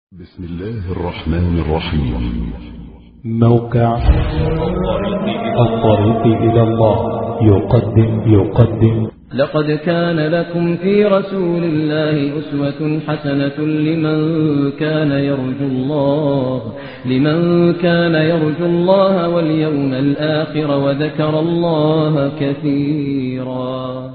بسم الله الرحمن الرحيم موقع الطريق إلى الله يقدم يقدم لقد كان لكم في رسول الله أسوة حسنة لمن كان يرجو الله لمن كان يرجو الله واليوم الآخر وذكر الله كثيرا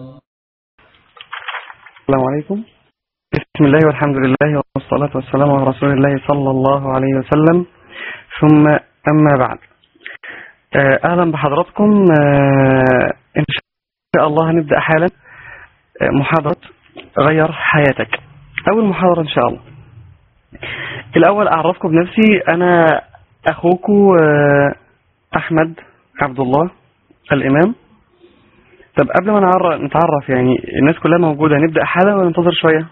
السلام عليكم بسم الله والحمد لله والصلاة والسلام على رسول الله صلى الله عليه وسلم ثم أما بعد آه، أهلا بحضراتكم آه، إن شاء الله هنبدأ حالا آه، محاضرة غير حياتك أول محاضرة إن شاء الله الأول أعرفكم بنفسي أنا أخوكم آه، أحمد عبد الله الإمام طب قبل ما نعرف نتعرف يعني الناس كلها موجودة نبدأ حالا ولا ننتظر شوية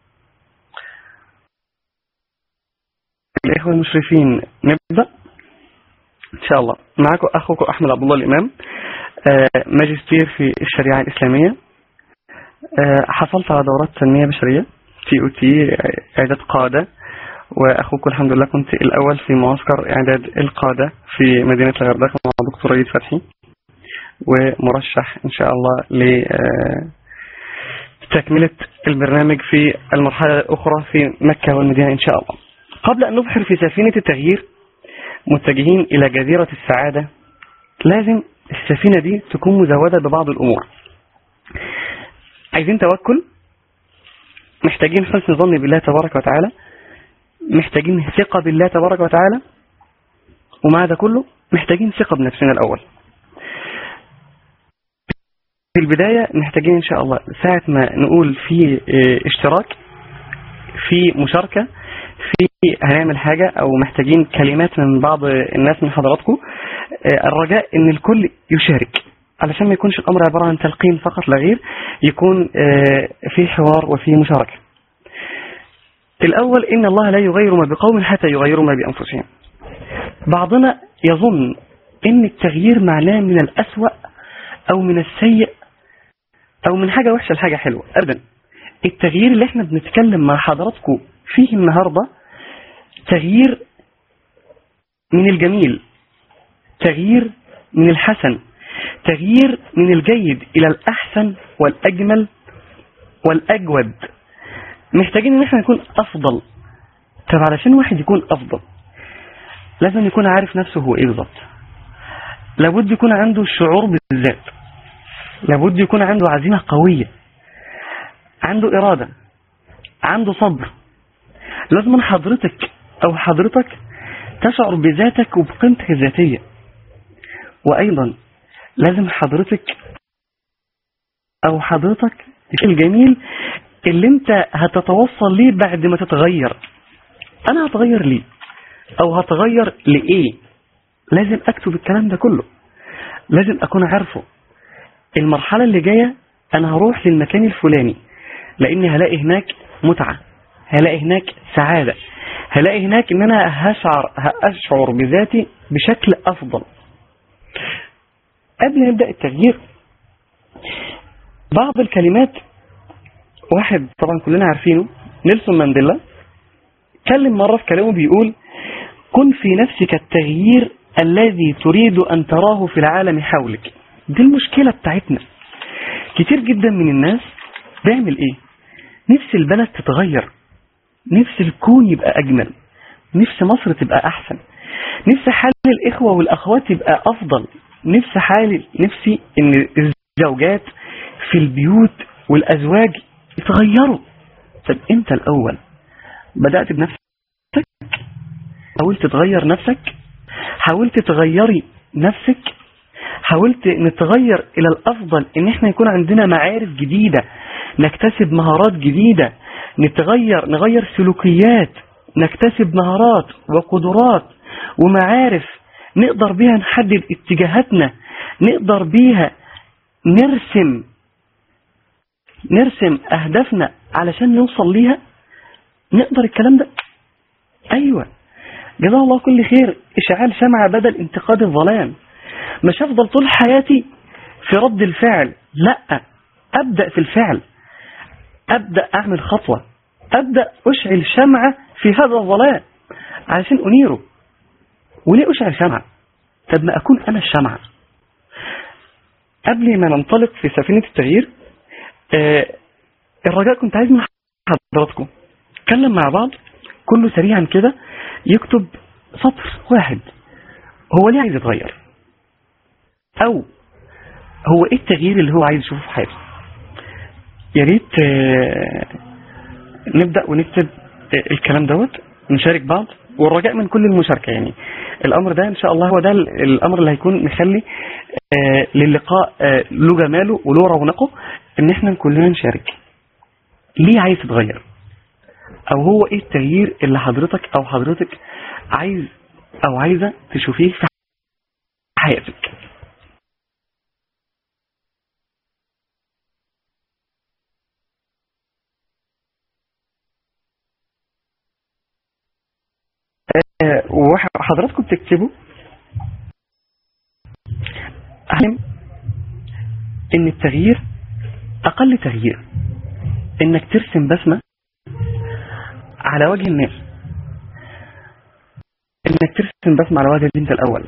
الإخوة المشرفين نبدأ إن شاء الله معكم أخوكم أحمد عبد الله الإمام آه، ماجستير في الشريعة الإسلامية آه، حصلت على دورات تنمية بشرية تي أو تي إعداد قادة وأخوكم الحمد لله كنت الأول في معسكر إعداد القادة في مدينة الغردقة مع دكتور ريد فتحي ومرشح إن شاء الله لتكملة البرنامج في المرحلة الأخرى في مكة والمدينة إن شاء الله قبل أن نبحر في سفينة التغيير متجهين إلى جزيرة السعادة لازم السفينة دي تكون مزودة ببعض الأمور عايزين توكل محتاجين حسن ظن بالله تبارك وتعالى محتاجين ثقة بالله تبارك وتعالى ومع ده كله محتاجين ثقة بنفسنا الأول في البداية محتاجين إن شاء الله ساعة ما نقول في اه، اشتراك في مشاركة في هنعمل حاجة أو محتاجين كلمات من بعض الناس من حضراتكم اه، الرجاء إن الكل يشارك علشان ما يكونش الأمر عبارة عن تلقين فقط لا غير يكون اه، في حوار وفي مشاركة الأول إن الله لا يغير ما بقوم حتى يغيروا ما بأنفسهم بعضنا يظن إن التغيير معناه من الأسوأ أو من السيء أو من حاجة وحشة لحاجة حلوة أبدا التغيير اللي احنا بنتكلم مع حضراتكم فيه النهاردة تغيير من الجميل تغيير من الحسن تغيير من الجيد إلى الأحسن والأجمل والأجود محتاجين ان احنا نكون أفضل طب علشان واحد يكون أفضل لازم يكون عارف نفسه هو ايه بالظبط لابد يكون عنده شعور بالذات لابد يكون عنده عزيمة قوية عنده إرادة عنده صبر لازم حضرتك أو حضرتك تشعر بذاتك وبقيمتك الذاتية وأيضا لازم حضرتك أو حضرتك الجميل اللي انت هتتوصل ليه بعد ما تتغير أنا هتغير ليه أو هتغير لإيه لازم أكتب الكلام ده كله لازم أكون عارفه المرحلة اللي جاية أنا هروح للمكان الفلاني لأني هلاقي هناك متعة هلاقي هناك سعادة هلاقي هناك إن أنا هشعر هأشعر بذاتي بشكل أفضل قبل نبدأ التغيير بعض الكلمات واحد طبعا كلنا عارفينه نيلسون مانديلا اتكلم مرة في كلامه بيقول كن في نفسك التغيير الذي تريد أن تراه في العالم حولك دي المشكلة بتاعتنا كتير جدا من الناس بيعمل ايه نفس البلد تتغير نفس الكون يبقى أجمل نفس مصر تبقى أحسن نفس حال الإخوة والأخوات يبقى أفضل نفس حال نفسي إن الزوجات في البيوت والأزواج يتغيروا طب أنت الأول بدأت بنفسك حاولت تغير نفسك حاولت تغيري نفسك حاولت نتغير إلى الأفضل إن إحنا يكون عندنا معارف جديدة نكتسب مهارات جديدة نتغير نغير سلوكيات نكتسب مهارات وقدرات ومعارف نقدر بيها نحدد اتجاهاتنا نقدر بيها نرسم نرسم أهدافنا علشان نوصل ليها نقدر الكلام ده أيوة جزاه الله كل خير إشعال شمعة بدل انتقاد الظلام مش هفضل طول حياتي في رد الفعل لا أبدأ في الفعل أبدأ أعمل خطوة أبدأ أشعل شمعة في هذا الظلام علشان أنيره وليه أشعل شمعة طب ما أكون أنا الشمعة قبل ما ننطلق في سفينة التغيير آه الرجاء كنت عايز من حضراتكم نتكلم مع بعض كله سريعا كده يكتب سطر واحد هو ليه عايز يتغير او هو ايه التغيير اللي هو عايز يشوفه في حياته يا ريت آه، نبدأ ونكتب آه، الكلام دوت نشارك بعض والرجاء من كل المشاركة يعني الأمر ده إن شاء الله هو ده ال- الأمر اللي هيكون مخلي آه، للقاء آه، له جماله وله رونقه إن إحنا كلنا نشارك ليه عايز تتغير أو هو إيه التغيير اللي حضرتك أو حضرتك عايز أو عايزة تشوفيه في حياتك آه، وحضراتكم بتكتبوا أهم إن التغيير أقل تغيير إنك ترسم بسمة على وجه الناس إنك ترسم بسمة على وجه أنت الأول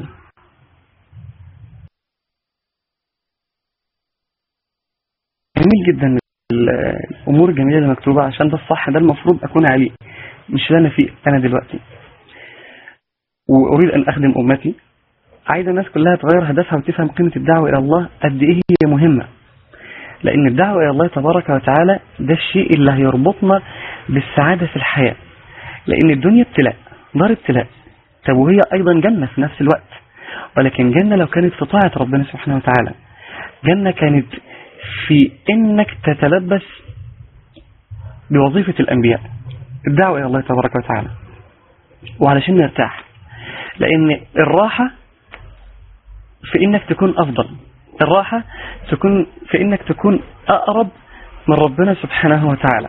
جميل جدا ال- الأمور الجميلة اللي مكتوبة عشان ده الصح ده المفروض أكون عليه مش اللي أنا فيه أنا دلوقتي وأريد أن أخدم أمتي عايز الناس كلها تغير هدفها وتفهم قيمة الدعوة إلى الله قد إيه هي مهمة لأن الدعوة إلى الله تبارك وتعالى ده الشيء اللي هيربطنا بالسعادة في الحياة لأن الدنيا ابتلاء دار ابتلاء طب وهي أيضا جنة في نفس الوقت ولكن جنة لو كانت في طاعة ربنا سبحانه وتعالى جنة كانت في إنك تتلبس بوظيفة الأنبياء الدعوة إلى الله تبارك وتعالى وعلشان نرتاح لأن الراحة في إنك تكون أفضل الراحة تكون في إنك تكون أقرب من ربنا سبحانه وتعالى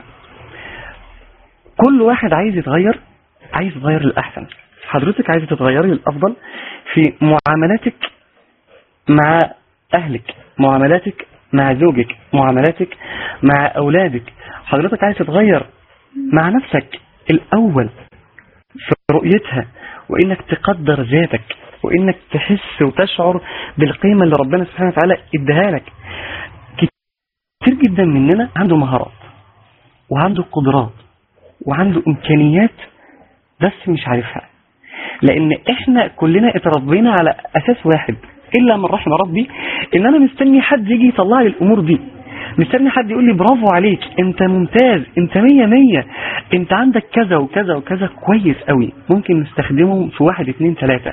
كل واحد عايز يتغير عايز يتغير للأحسن حضرتك عايزة تتغيري للأفضل في معاملاتك مع أهلك معاملاتك مع زوجك معاملاتك مع أولادك حضرتك عايز تتغير مع نفسك الأول في رؤيتها وإنك تقدر ذاتك وإنك تحس وتشعر بالقيمة اللي ربنا سبحانه وتعالى اداها لك كتير جدا مننا عنده مهارات وعنده قدرات وعنده إمكانيات بس مش عارفها لأن إحنا كلنا اتربينا على أساس واحد إلا من رحم ربي إن أنا مستني حد يجي يطلع لي الأمور دي مستني حد يقول لي برافو عليك انت ممتاز انت مية مية انت عندك كذا وكذا وكذا كويس قوي ممكن نستخدمهم في واحد اتنين تلاتة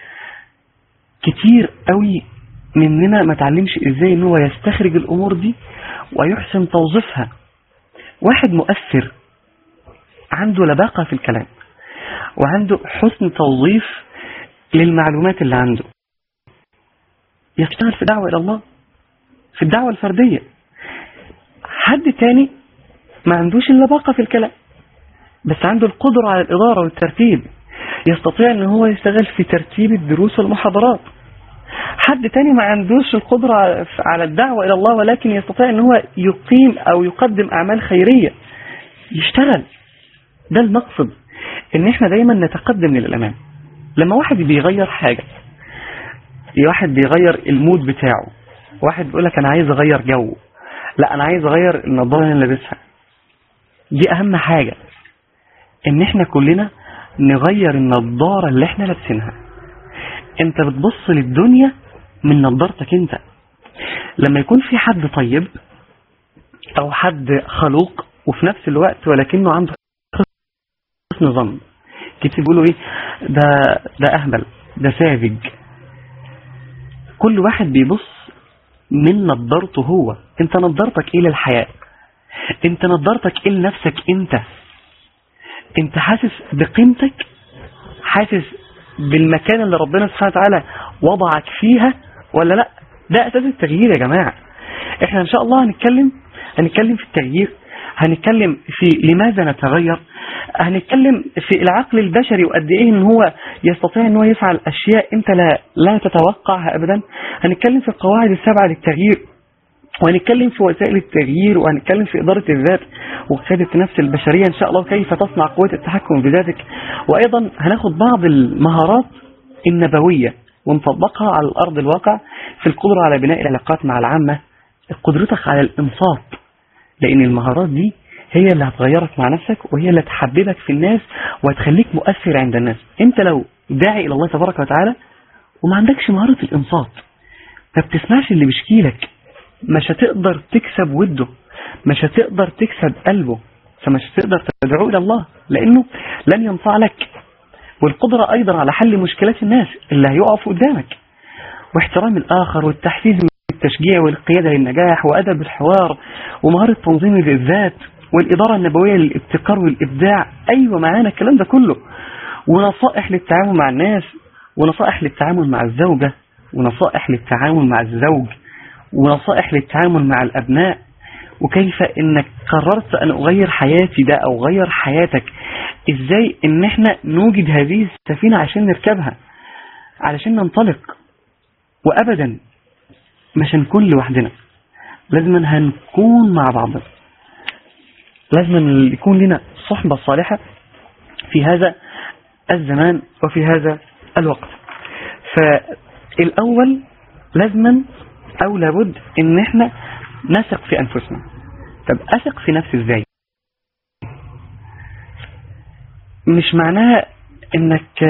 كتير قوي مننا ما تعلمش ازاي ان هو يستخرج الامور دي ويحسن توظيفها واحد مؤثر عنده لباقة في الكلام وعنده حسن توظيف للمعلومات اللي عنده يشتغل في دعوة إلى الله في الدعوة الفردية حد تاني ما عندوش اللباقة في الكلام بس عنده القدرة على الإدارة والترتيب يستطيع ان هو يشتغل في ترتيب الدروس والمحاضرات حد تاني ما عندوش القدرة على الدعوة إلى الله ولكن يستطيع ان هو يقيم أو يقدم أعمال خيرية يشتغل ده المقصد ان احنا دايما نتقدم للأمام لما واحد بيغير حاجة واحد بيغير المود بتاعه واحد بيقول لك انا عايز اغير جو لا انا عايز اغير النظارة اللي لابسها دي اهم حاجة ان احنا كلنا نغير النظارة اللي احنا لابسينها انت بتبص للدنيا من نظارتك انت لما يكون في حد طيب او حد خلوق وفي نفس الوقت ولكنه عنده حسن ظن كتير بيقولوا ايه ده ده اهبل ده ساذج كل واحد بيبص من نظارته هو انت نظارتك ايه للحياة انت نظارتك ايه لنفسك انت انت حاسس بقيمتك حاسس بالمكان اللي ربنا سبحانه وتعالى وضعك فيها ولا لا ده اساس التغيير يا جماعة احنا ان شاء الله هنتكلم هنتكلم في التغيير هنتكلم في لماذا نتغير هنتكلم في العقل البشري وقد ايه ان هو يستطيع ان هو يفعل اشياء انت لا لا تتوقعها ابدا هنتكلم في القواعد السبعة للتغيير وهنتكلم في وسائل التغيير وهنتكلم في إدارة الذات وقيادة النفس البشرية إن شاء الله كيف تصنع قوة التحكم بذاتك وأيضا هناخد بعض المهارات النبوية ونطبقها على الأرض الواقع في القدرة على بناء العلاقات مع العامة قدرتك على الإنصات لأن المهارات دي هي اللي هتغيرك مع نفسك وهي اللي تحببك في الناس وهتخليك مؤثر عند الناس انت لو داعي إلى الله تبارك وتعالى وما عندكش مهارة الإنصات ما بتسمعش اللي بيشكي لك مش هتقدر تكسب وده مش هتقدر تكسب قلبه فمش هتقدر تدعو إلى الله لأنه لن ينفع لك والقدرة أيضا على حل مشكلات الناس اللي هيقفوا قدامك واحترام الآخر والتحفيز والتشجيع والقيادة للنجاح وأدب الحوار ومهارة تنظيم الذات والإدارة النبوية للابتكار والإبداع أيوة معانا الكلام ده كله ونصائح للتعامل مع الناس ونصائح للتعامل مع الزوجة ونصائح للتعامل مع الزوج ونصائح للتعامل مع الأبناء وكيف انك قررت ان اغير حياتي ده او غير حياتك ازاي ان احنا نوجد هذه السفينة عشان نركبها علشان ننطلق وابدا مش هنكون لوحدنا لازم هنكون مع بعضنا لازم يكون لنا صحبة صالحة في هذا الزمان وفي هذا الوقت فالأول لازما أو لابد إن إحنا نثق في أنفسنا طب أثق في نفسي إزاي مش معناها إنك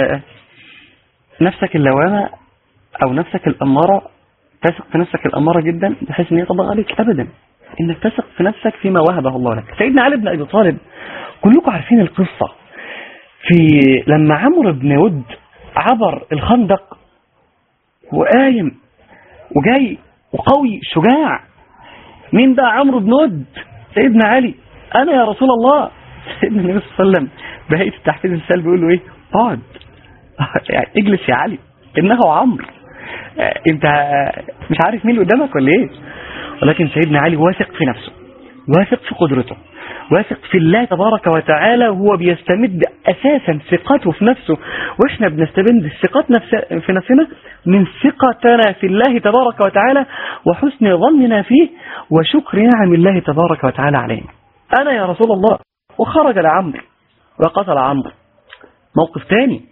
نفسك اللوامة أو نفسك الأمارة تثق في نفسك الأمارة جدا بحيث إن هي تطبق عليك أبدا إنك تثق في نفسك فيما وهبه الله لك سيدنا علي بن أبي طالب كلكم عارفين القصة في لما عمرو بن ود عبر الخندق وقايم وجاي وقوي شجاع مين بقى عمرو بن ود سيدنا علي انا يا رسول الله سيدنا النبي صلى الله عليه وسلم بهيئه التحفيز السلبي بيقول له ايه اقعد يعني اجلس يا علي انه عمرو انت مش عارف مين اللي قدامك ولا ايه ولكن سيدنا علي واثق في نفسه واثق في قدرته واثق في الله تبارك وتعالى وهو بيستمد أساسا ثقته في نفسه وإحنا بنستمد الثقات نفس في نفسنا من ثقتنا في الله تبارك وتعالى وحسن ظننا فيه وشكر نعم الله تبارك وتعالى علينا أنا يا رسول الله وخرج لعمرو وقتل عمرو موقف تاني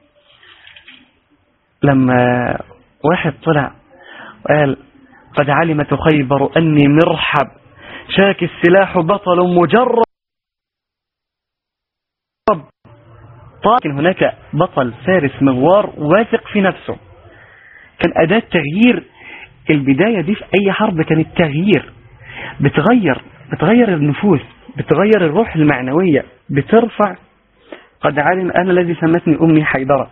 لما واحد طلع وقال قد علمت خيبر أني مرحب شاك السلاح بطل مجرد لكن هناك بطل فارس مغوار واثق في نفسه كان أداة تغيير البداية دي في أي حرب كانت تغيير بتغير بتغير النفوس بتغير الروح المعنوية بترفع قد علم أنا الذي سمتني أمي حيدرة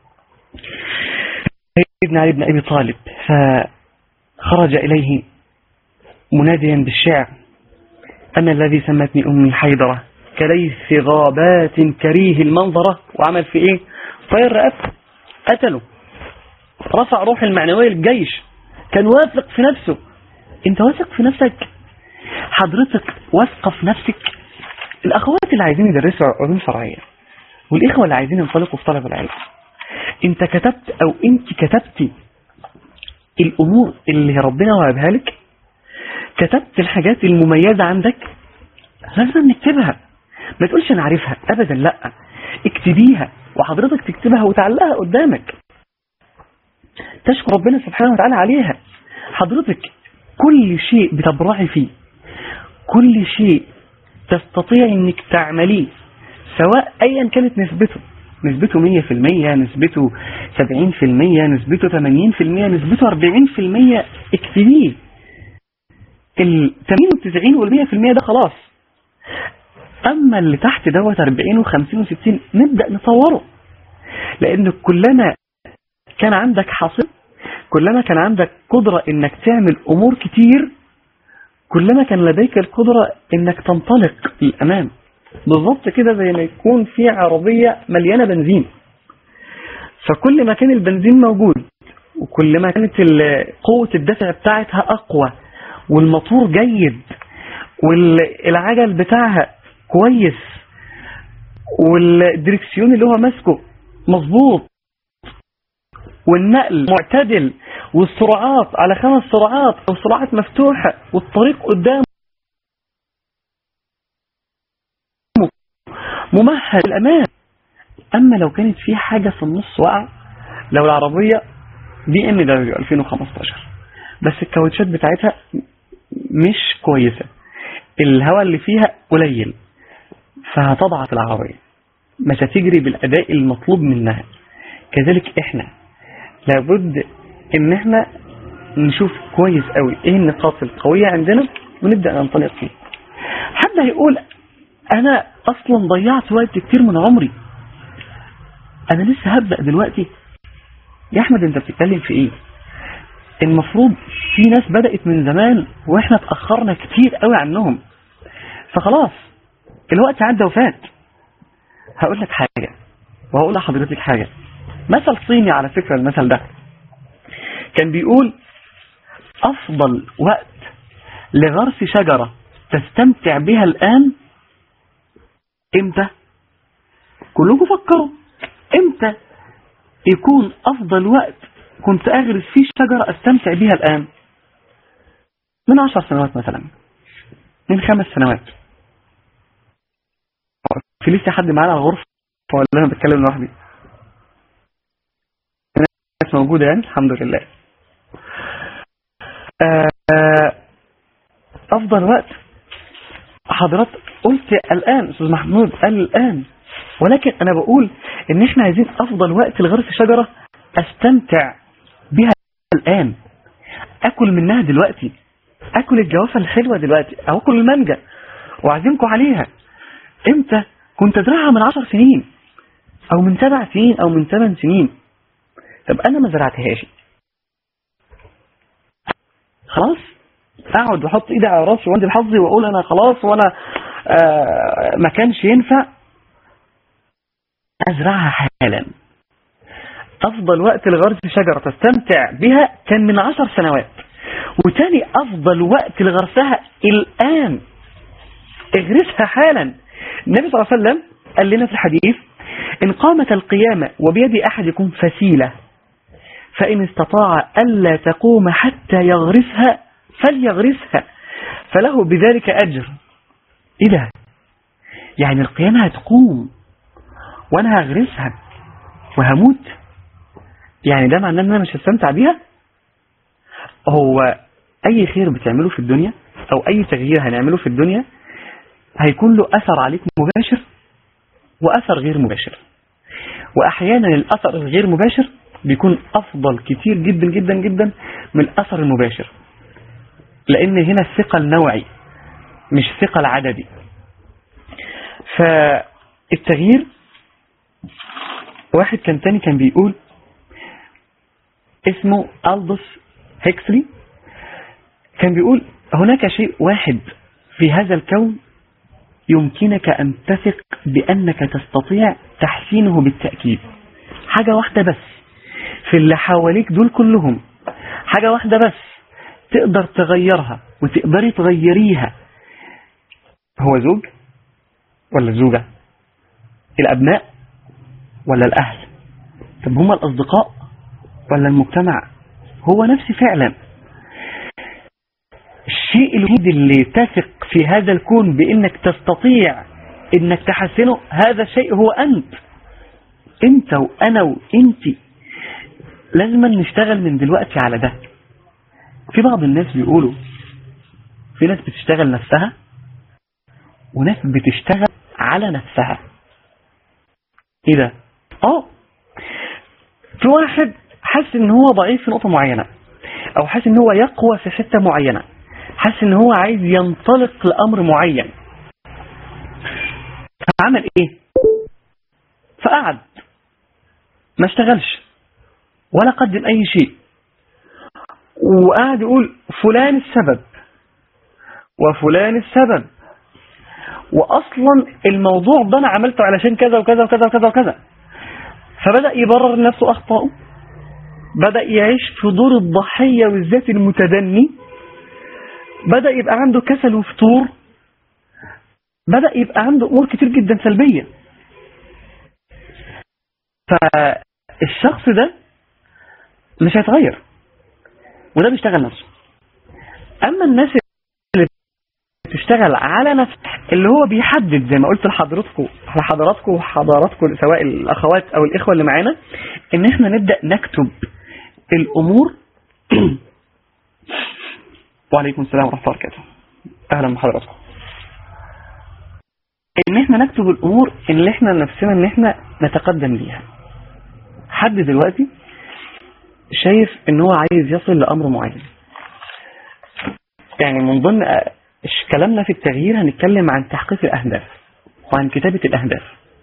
ابن علي بن أبي طالب فخرج إليه مناديا بالشعر أنا الذي سمتني أمي حيدرة كليث غابات كريه المنظرة وعمل في ايه طير رقبته قتله رفع روح المعنوية للجيش كان واثق في نفسه انت واثق في نفسك حضرتك واثقة في نفسك الاخوات اللي عايزين يدرسوا علوم شرعية والاخوة اللي عايزين ينطلقوا في طلب العلم انت كتبت او انت كتبتي الامور اللي ربنا وهبها لك كتبت الحاجات المميزة عندك لازم نكتبها ما تقولش انا عارفها ابدا لا اكتبيها وحضرتك تكتبها وتعلقها قدامك تشكر ربنا سبحانه وتعالى عليها حضرتك كل شيء بتبرعي فيه كل شيء تستطيع انك تعمليه سواء ايا كانت نسبته نسبته 100% نسبته 70% نسبته 80% نسبته 40% اكتبيه ال 80 و 90 وال 100% ده خلاص أما اللي تحت دوت 40 و50 و60 نبدأ نطوره لأن كلما كان عندك حاصل كلما كان عندك قدرة إنك تعمل أمور كتير كلما كان لديك القدرة إنك تنطلق للأمام بالضبط كده زي ما يكون في عربية مليانة بنزين فكل ما كان البنزين موجود وكل ما كانت قوة الدفع بتاعتها أقوى والموتور جيد والعجل بتاعها كويس والدركسيون اللي هو ماسكه مظبوط والنقل معتدل والسرعات على خمس سرعات او سرعات مفتوحة والطريق قدامه ممهد الأمان أما لو كانت في حاجة في النص وقع لو العربية دي ام دبليو 2015 بس الكاوتشات بتاعتها مش كويسة الهواء اللي فيها قليل فهتضعف العربية مش هتجري بالأداء المطلوب منها كذلك احنا لابد ان احنا نشوف كويس قوي ايه النقاط القوية عندنا ونبدأ ننطلق فيه حد هيقول انا اصلا ضيعت وقت كتير من عمري انا لسه هبدأ دلوقتي يا احمد انت بتتكلم في ايه المفروض في ناس بدأت من زمان واحنا اتأخرنا كتير قوي عنهم فخلاص الوقت عدى وفات هقول لك حاجة وهقول لحضرتك حاجة مثل صيني على فكرة المثل ده كان بيقول أفضل وقت لغرس شجرة تستمتع بها الآن إمتى كلكم فكروا إمتى يكون أفضل وقت كنت أغرس فيه شجرة أستمتع بها الآن من عشر سنوات مثلا من خمس سنوات في لسه حد معانا على الغرفة ولا أنا بتكلم لوحدي الناس موجودة يعني الحمد لله آه، أفضل وقت حضرتك قلت الآن أستاذ محمود قال الآن ولكن أنا بقول إن إحنا عايزين أفضل وقت لغرس شجرة أستمتع بها الآن أكل منها دلوقتي أكل الجوافة الحلوة دلوقتي أو أكل المانجا وأعزمكم عليها إمتى كنت أزرعها من عشر سنين أو من سبع سنين أو من ثمان سنين طب أنا ما زرعتهاش خلاص اقعد واحط ايدي على راسي وانزل حظي واقول انا خلاص وانا آه ما كانش ينفع ازرعها حالا افضل وقت لغرس شجرة تستمتع بها كان من عشر سنوات وتاني افضل وقت لغرسها الان اغرسها حالا النبي صلى الله عليه وسلم قال لنا في الحديث ان قامت القيامة وبيد احدكم فسيلة فإن استطاع ألا تقوم حتى يغرسها فليغرسها فله بذلك أجر إيه ده يعني القيامة هتقوم وأنا هغرسها وهموت يعني ده معناه أن أنا مش هستمتع بيها هو أي خير بتعمله في الدنيا أو أي تغيير هنعمله في الدنيا هيكون له أثر عليك مباشر وأثر غير مباشر وأحيانا الأثر الغير مباشر بيكون أفضل كتير جدا جدا جدا من الأثر المباشر لأن هنا الثقل نوعي مش ثقل عددي فالتغيير واحد كان تاني كان بيقول اسمه ألدوس هيكسلي كان بيقول هناك شيء واحد في هذا الكون يمكنك أن تثق بأنك تستطيع تحسينه بالتأكيد حاجة واحدة بس في اللي حواليك دول كلهم حاجة واحدة بس تقدر تغيرها وتقدري تغيريها هو زوج ولا زوجة الأبناء ولا الأهل طب هما الأصدقاء ولا المجتمع هو نفسي فعلا الشيء الوحيد اللي تثق في هذا الكون بأنك تستطيع انك تحسنه هذا الشيء هو أنت انت وأنا وانتي لازم نشتغل من دلوقتي على ده في بعض الناس بيقولوا في ناس بتشتغل نفسها وناس بتشتغل على نفسها ايه ده اه في واحد حاسس ان هو ضعيف في نقطة معينة او حاسس ان هو يقوى في حتة معينة حاسس ان هو عايز ينطلق لامر معين فعمل ايه فقعد ما اشتغلش ولا قدم اي شيء وقعد يقول فلان السبب وفلان السبب واصلا الموضوع ده انا عملته علشان كذا وكذا وكذا وكذا وكذا فبدأ يبرر لنفسه اخطائه بدأ يعيش في دور الضحية والذات المتدني بدأ يبقى عنده كسل وفتور بدأ يبقى عنده امور كتير جدا سلبية فالشخص ده مش هيتغير وده بيشتغل نفسه اما الناس اللي بتشتغل على نفس اللي هو بيحدد زي ما قلت لحضراتكم لحضراتكم وحضراتكم سواء الاخوات او الاخوه اللي معانا ان احنا نبدا نكتب الامور وعليكم السلام ورحمه الله وبركاته اهلا بحضراتكم ان احنا نكتب الامور اللي احنا نفسنا ان احنا نتقدم ليها حد دلوقتي شايف ان هو عايز يصل لامر معين يعني من ضمن آه، كلامنا في التغيير هنتكلم عن تحقيق الاهداف وعن كتابة الاهداف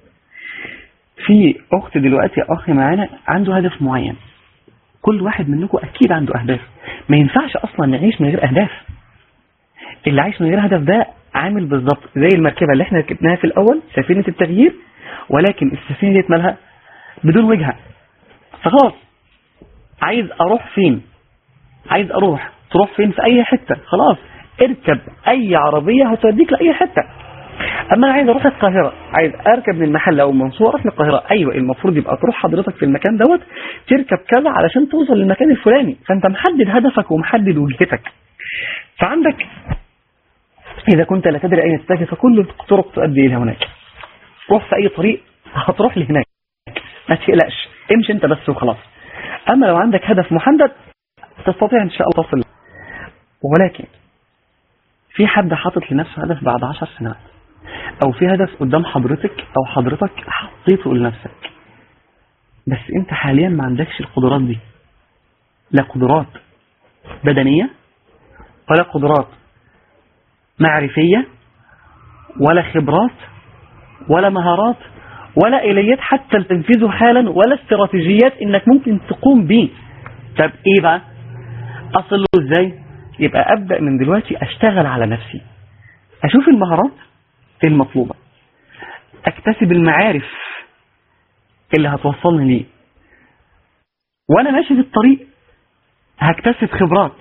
في اخت دلوقتي اخ معانا عنده هدف معين كل واحد منكم اكيد عنده اهداف ما ينفعش اصلا نعيش من غير اهداف اللي عايش من غير هدف ده عامل بالظبط زي المركبة اللي احنا ركبناها في الاول سفينة التغيير ولكن السفينة دي مالها بدون وجهة فخلاص عايز اروح فين عايز اروح تروح فين في اي حتة خلاص اركب اي عربية هتوديك لاي حتة اما انا عايز اروح القاهرة عايز اركب من المحل او المنصورة اروح للقاهرة ايوه المفروض يبقى تروح حضرتك في المكان دوت تركب كذا علشان توصل للمكان الفلاني فانت محدد هدفك ومحدد وجهتك فعندك اذا كنت لا تدري اين تتجه فكل الطرق تؤدي الى هناك روح في اي طريق هتروح لهناك ما تقلقش امشي انت بس وخلاص اما لو عندك هدف محدد تستطيع ان شاء الله تصل ولكن في حد حاطط لنفسه هدف بعد عشر سنوات او في هدف قدام حضرتك او حضرتك حطيته لنفسك بس انت حاليا ما عندكش القدرات دي لا قدرات بدنية ولا قدرات معرفية ولا خبرات ولا مهارات ولا إليات حتى تنفيذه حالا ولا استراتيجيات انك ممكن تقوم بيه طب ايه بقى اصل له ازاي يبقى ابدأ من دلوقتي اشتغل على نفسي اشوف المهارات المطلوبة اكتسب المعارف اللي هتوصلني ليه وانا ماشي في الطريق هكتسب خبرات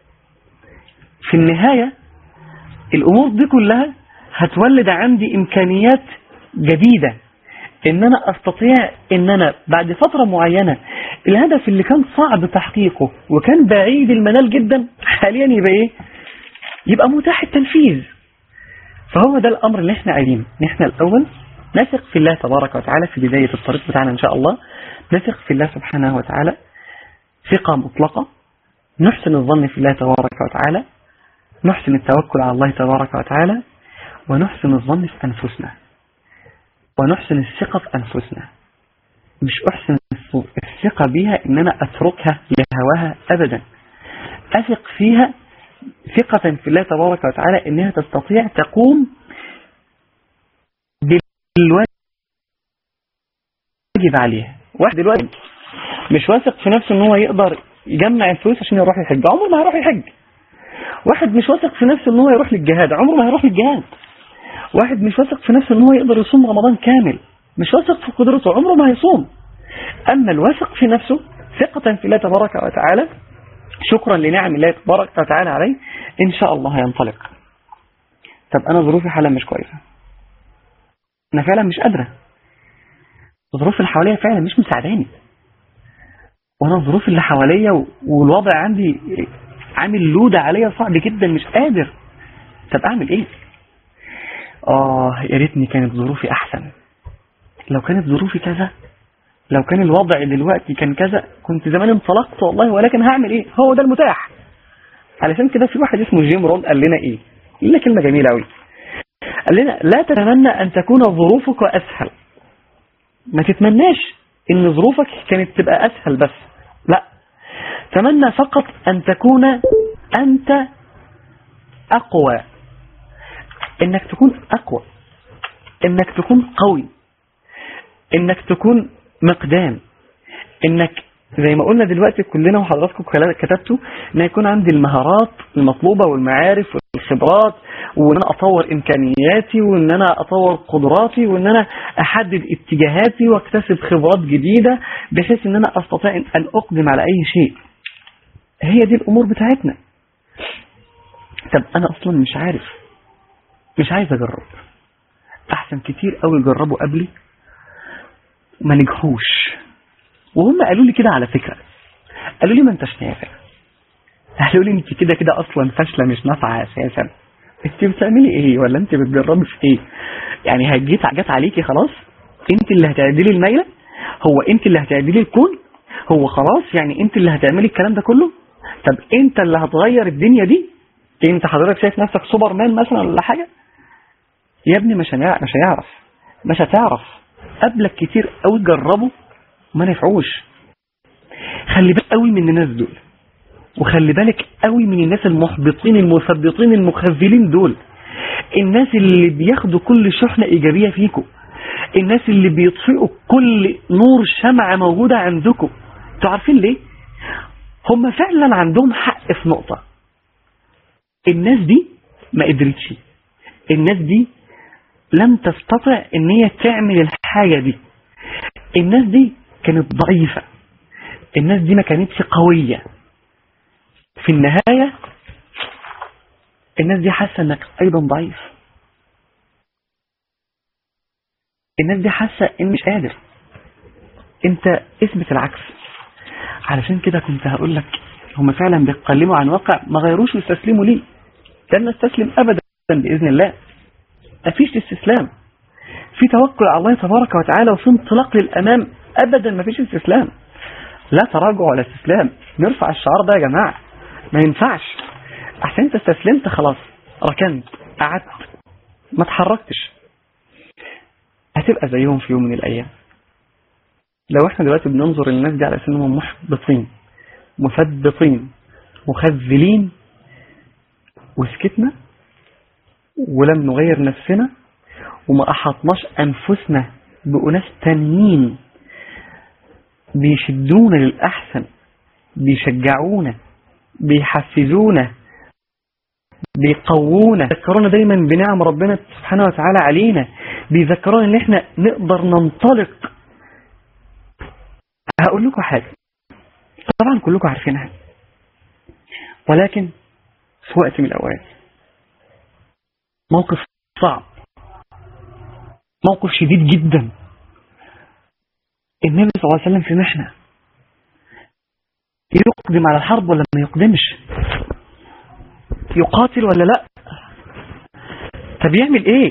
في النهاية الامور دي كلها هتولد عندي امكانيات جديدة ان انا استطيع ان انا بعد فترة معينة الهدف اللي كان صعب تحقيقه وكان بعيد المنال جدا حاليا يبقى ايه يبقى متاح التنفيذ فهو ده الامر اللي احنا عايزينه ان احنا الاول نثق في الله تبارك وتعالى في بداية الطريق بتاعنا ان شاء الله نثق في الله سبحانه وتعالى ثقة مطلقة نحسن الظن في الله تبارك وتعالى نحسن التوكل على الله تبارك وتعالى ونحسن الظن في أنفسنا ونحسن الثقة في أنفسنا مش أحسن الثقة بيها إن أنا أتركها لهواها أبدا أثق فيها ثقة في الله تبارك وتعالى إنها تستطيع تقوم بالواجب عليها واحد دلوقتي مش واثق في نفسه إن هو يقدر يجمع الفلوس عشان يروح يحج عمره ما هيروح يحج واحد مش واثق في نفسه ان هو يروح للجهاد عمره ما هيروح للجهاد واحد مش واثق في نفسه ان هو يقدر يصوم رمضان كامل مش واثق في قدرته عمره ما هيصوم اما الواثق في نفسه ثقة في الله تبارك وتعالى شكرا لنعم الله تبارك وتعالى عليه ان شاء الله هينطلق طب انا ظروفي حالا مش كويسة انا فعلا مش قادرة الظروف اللي حواليا فعلا مش مساعداني وانا الظروف اللي حواليا والوضع عندي عامل لود عليا صعب جدا مش قادر طب اعمل ايه اه يا ريتني كانت ظروفي احسن لو كانت ظروفي كذا لو كان الوضع دلوقتي كان كذا كنت زمان انطلقت والله ولكن هعمل ايه هو ده المتاح علشان كده في واحد اسمه جيم رون قال لنا ايه قال لنا كلمه جميله قوي قال لنا لا تتمنى ان تكون ظروفك اسهل ما تتمناش ان ظروفك كانت تبقى اسهل بس لا تمنى فقط أن تكون أنت أقوى إنك تكون أقوى إنك تكون قوي إنك تكون مقدام إنك زي ما قلنا دلوقتي كلنا وحضراتكم كتبتوا إن يكون عندي المهارات المطلوبة والمعارف والخبرات وإن أنا أطور إمكانياتي وإن أنا أطور قدراتي وإن أنا أحدد اتجاهاتي واكتسب خبرات جديدة بحيث إن أنا أستطيع أن أقدم على أي شيء هي دي الأمور بتاعتنا طب أنا أصلا مش عارف مش عايز أجرب أحسن كتير قوي جربوا قبلي ما نجحوش وهم قالوا لي كده على فكرة قالوا لي ما انتش نافع قالوا لي انت كده كده اصلا فاشله مش نافعه اساسا انت بتعملي ايه ولا انت بتجربي في ايه يعني هتجيت جت عليكي خلاص انت اللي هتعدلي الميله هو انت اللي هتعدلي الكون هو خلاص يعني انت اللي هتعملي الكلام ده كله طب انت اللي هتغير الدنيا دي انت حضرتك شايف نفسك سوبر مان مثلا ولا حاجه يا ابني مش هنع- مش هيعرف مش هتعرف قبلك كتير قوي جربوا ما نفعوش خلي بالك قوي من الناس دول وخلي بالك قوي من الناس المحبطين المثبطين المخذلين دول الناس اللي بياخدوا كل شحنة إيجابية فيكم الناس اللي بيطفئوا كل نور شمعة موجودة عندكم انتوا عارفين ليه هم فعلا عندهم حق في نقطة الناس دي ما قدرتش الناس دي لم تستطع ان هي تعمل الحاجة دي الناس دي كانت ضعيفة الناس دي ما كانتش قوية في النهاية الناس دي حاسة انك ايضا ضعيف الناس دي حاسة ان مش قادر انت اثبت العكس علشان كده كنت هقول لك هم فعلا بيتكلموا عن واقع ما غيروش ويستسلموا ليه لن نستسلم ابدا باذن الله مفيش استسلام في توكل على الله تبارك وتعالى وفي انطلاق للامام ابدا مفيش استسلام لا تراجع ولا استسلام نرفع الشعار ده يا جماعه ما ينفعش عشان انت استسلمت خلاص ركنت قعدت ما اتحركتش هتبقى زيهم في يوم من الايام لو احنا دلوقتي بننظر للناس دي على انهم محبطين مثبطين مخذلين وسكتنا ولم نغير نفسنا وما احطناش انفسنا بأناس تانيين بيشدونا للأحسن بيشجعونا بيحفزونا بيقوونا بيذكرونا دايما بنعم ربنا سبحانه وتعالى علينا بيذكرونا ان احنا نقدر ننطلق هقول لكم حاجة طبعا كلكم عارفينها ولكن في وقت من الأوقات موقف صعب موقف شديد جدا النبي صلى الله عليه وسلم في محنة يقدم على الحرب ولا ما يقدمش يقاتل ولا لا طب يعمل ايه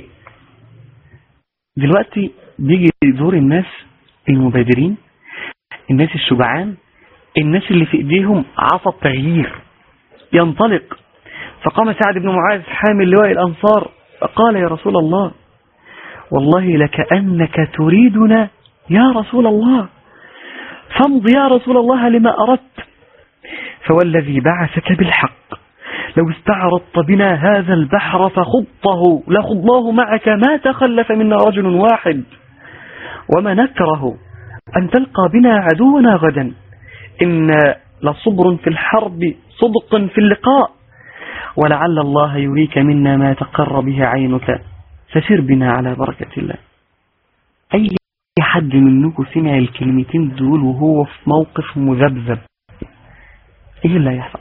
دلوقتي بيجي يزور الناس المبادرين الناس الشجعان الناس اللي في ايديهم عصا التغيير ينطلق فقام سعد بن معاذ حامل لواء الأنصار فقال يا رسول الله والله لكأنك تريدنا يا رسول الله فامض يا رسول الله لما أردت فوالذي بعثك بالحق لو استعرضت بنا هذا البحر فخضته لخضناه معك ما تخلف منا رجل واحد وما نكره أن تلقى بنا عدونا غدا إن لصبر في الحرب صدق في اللقاء ولعل الله يريك منا ما تقر به عينك فسر بنا على بركة الله أي حد منكم سمع الكلمتين دول وهو في موقف مذبذب ايه اللي هيحصل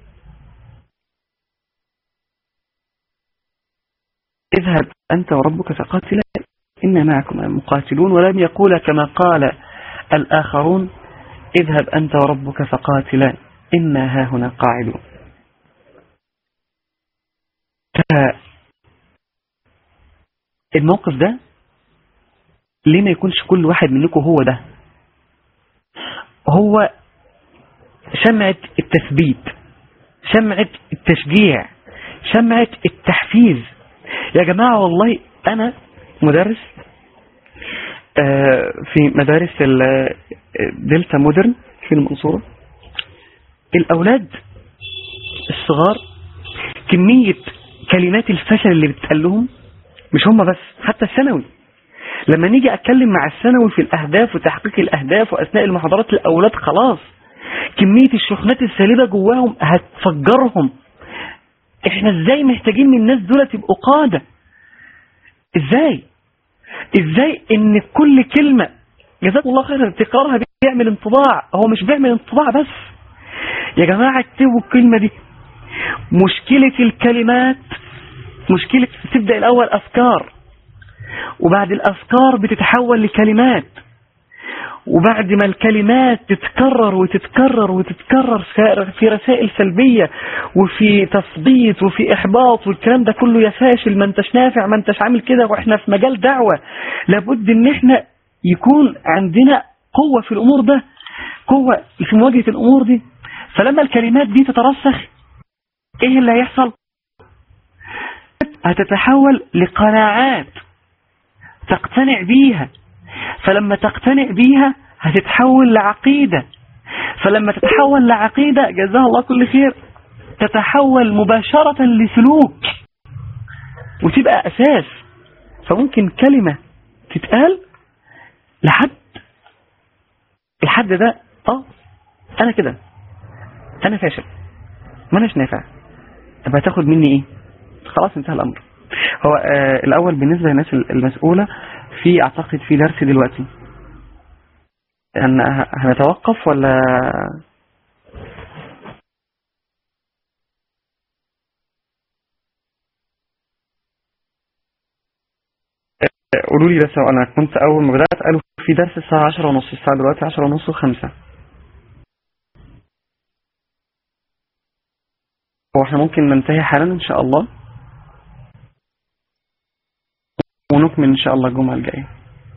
اذهب أنت وربك فقاتلا إن معكم مقاتلون ولم يقول كما قال الآخرون اذهب أنت وربك فقاتلا إنا ها هنا قاعدون الموقف ده ليه ما يكونش كل واحد منكم هو ده هو شمعة التثبيت شمعة التشجيع شمعة التحفيز يا جماعة والله أنا مدرس في مدارس دلتا مودرن في المنصورة الأولاد الصغار كمية كلمات الفشل اللي بتقال لهم مش هم بس حتى الثانوي لما نيجي أتكلم مع الثانوي في الأهداف وتحقيق الأهداف وأثناء المحاضرات الأولاد خلاص كمية الشحنات السالبة جواهم هتفجرهم احنا ازاي محتاجين من الناس دول يبقوا قادة ازاي ازاي ان كل كلمة جزاك الله خيرا تكرارها بيعمل انطباع هو مش بيعمل انطباع بس يا جماعة اكتبوا الكلمة دي مشكلة الكلمات مشكلة تبدأ الأول أفكار وبعد الأفكار بتتحول لكلمات وبعد ما الكلمات تتكرر وتتكرر وتتكرر في رسائل سلبية وفي تثبيط وفي إحباط والكلام ده كله يا فاشل ما انتش نافع ما انتش عامل كده واحنا في مجال دعوة لابد ان احنا يكون عندنا قوة في الأمور ده قوة في مواجهة الأمور دي فلما الكلمات دي تترسخ ايه اللي هيحصل هتتحول لقناعات تقتنع بيها فلما تقتنع بيها هتتحول لعقيدة فلما تتحول لعقيدة جزاها الله كل خير تتحول مباشرة لسلوك وتبقى أساس فممكن كلمة تتقال لحد الحد ده اه انا كده انا فاشل ما اناش نافع طب هتاخد مني ايه خلاص انتهى الامر هو آه الاول بالنسبة للناس المسؤولة في اعتقد في درس دلوقتي ان هنتوقف ولا قولوا لي بس انا كنت اول ما بدات قالوا في درس الساعه 10 ونص الساعه دلوقتي 10 ونص و5 هو احنا ممكن ننتهي حالا ان شاء الله ونكمل ان شاء الله الجمعه الجايه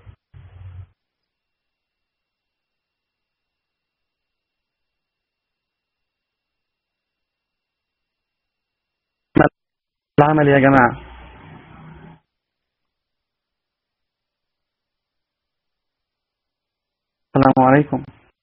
العمل يا جماعه السلام عليكم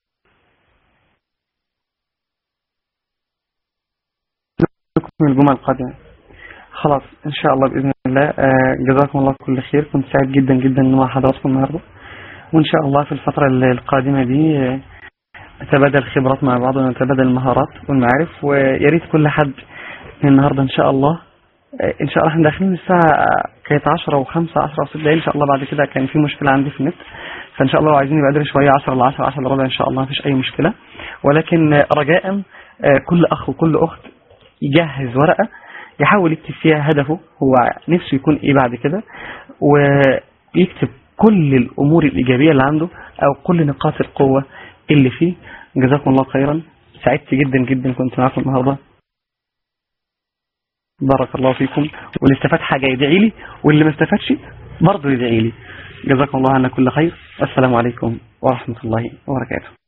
نكمل الجمعة القادمة خلاص ان شاء الله بإذن الله جزاكم الله كل خير كنت سعيد جدا جدا مع حضراتكم النهاردة وان شاء الله في الفترة القادمة دي نتبادل خبرات مع بعض ونتبادل المهارات والمعارف ويا ريت كل حد من النهاردة ان شاء الله ان شاء الله احنا داخلين الساعة كانت 10 و5 10 و6 دقايق ان شاء الله بعد كده كان في مشكلة عندي في النت فان شاء الله لو عايزين يبقى بدري شوية 10 ل 10 10 ل ربع ان شاء الله مفيش اي مشكلة ولكن رجاء كل اخ وكل اخت يجهز ورقة يحاول يكتب فيها هدفه هو نفسه يكون ايه بعد كده ويكتب كل الامور الايجابية اللي عنده او كل نقاط القوة اللي فيه جزاكم الله خيرا سعدت جدا جدا كنت معكم النهارده بارك الله فيكم واللي استفاد حاجة يدعي لي واللي ما استفادش برضه يدعي لي جزاكم الله عنا كل خير السلام عليكم ورحمة الله وبركاته